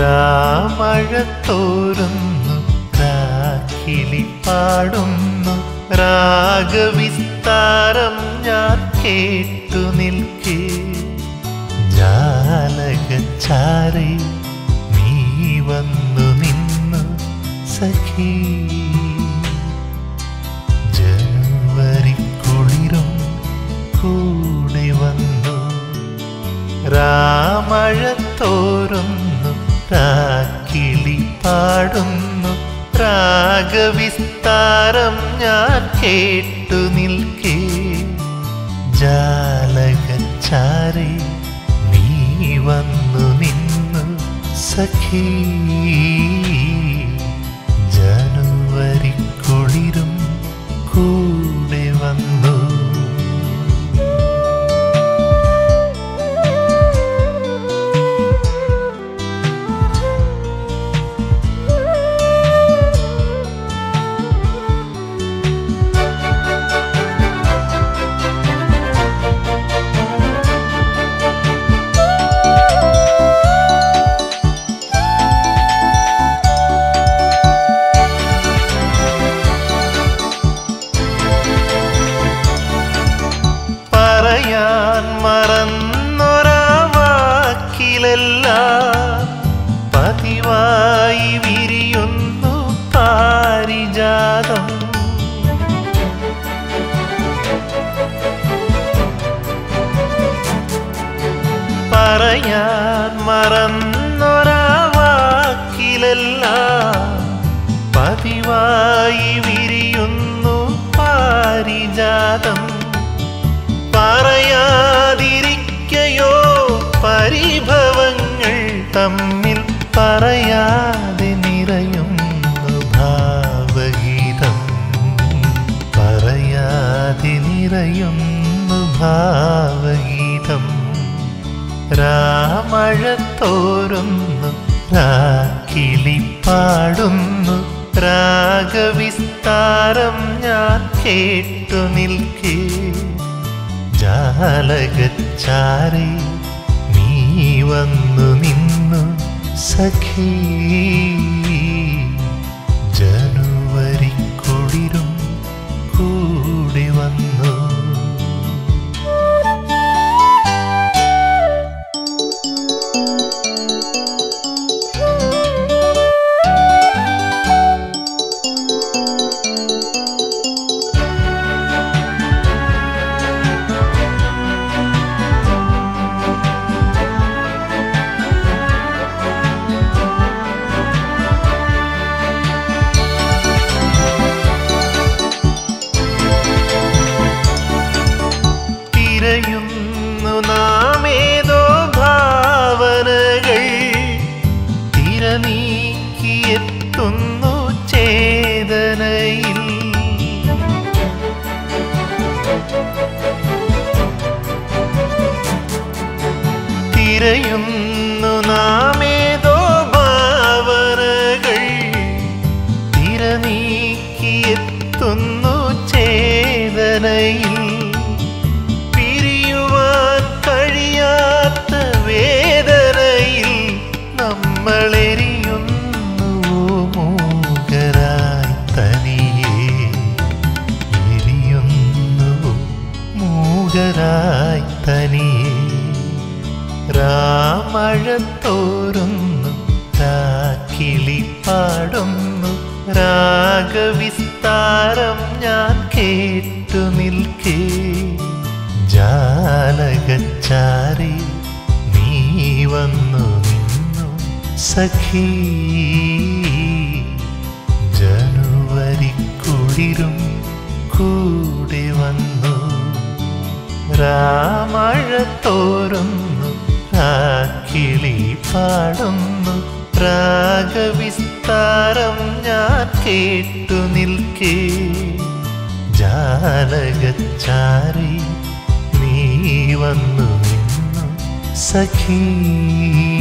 രാമഴ തോരുന്നു രാക്കിളി പാടുന്നു രാഗവിസ്താരം ഞാൻ കേട്ടു നിൽക്കേ ജാലകച്ചാരി നീ വന്നു നിന്നു സഖീ ജനുവരി കുളിരും കൂടെ വന്നു രാമഴ തോരുന്നു രാക്കിളി പാടുന്നു രാഗവിസ്താരം ഞാൻ കേട്ടു നിൽക്കേ ജാലകച്ചാരി നീ വന്നു നിന്നു സഖീ ജനുവരി കുളിരും കൂടെ വന്നു പറയാൻ മറന്നൊരാ വാക്കിലെല്ലാം പതിവായി വിരിയുന്നു പാരിജാതം പറയാൻ മറന്നൊരാ വാക്കിലെല്ലാം പതിവായി വിരിയുന്നു പാരിജാതം പറയാതിരിക്കയോ പരിഭവങ്ങൾ തമ്മിൽ പറയാതെ നിറയുന്നു ഭാവഗീതം പറയാതെ നിറയുന്നു ഭാവഗീതം രാമഴ തോരുന്നു രാക്കിളി പാടുന്നു രാഗവിസ്താരം ഞാൻ കേട്ടു നിൽക്കേ ജാലകച്ചാരി നീ വന്നു നിന്നു സഖീ ജനുവരി കുളിരും കൂടി വന്നു തിരയുന്നു നാമേതോ ഭാവനകൾ തിരനീക്കിയെത്തുന്നു ചേതനയിൽ തിരയുന്നു നാമേതോ ഭാവനകൾ തിരനീക്കിയെത്തുന്നു ചേതനയിൽ പിരിയുവാൻ കഴിയാത്ത വേദനയിൽ നമ്മളെരിയുന്നു മൂകരായി തനിയെ എരിയുന്നു മൂകരായി തനിയെ രാമഴ തോരുന്നു രാക്കിളി പാടുന്നു രാഗവിസ്താരം ഞാൻ കേട്ടു നിൽക്കേ ജാലകച്ചാരി നീ വന്നു നിന്നു സഖീ ജനുവരി കുളിരും കൂടെ വന്നു രാമഴ തോരുന്നു രാക്കിളി പാടുന്നു രാഗവിസ്താരം ഞാൻ കേട്ടു നിൽക്കേ ജാലകച്ചാരി നീ വന്നു നിന്നു സഖീ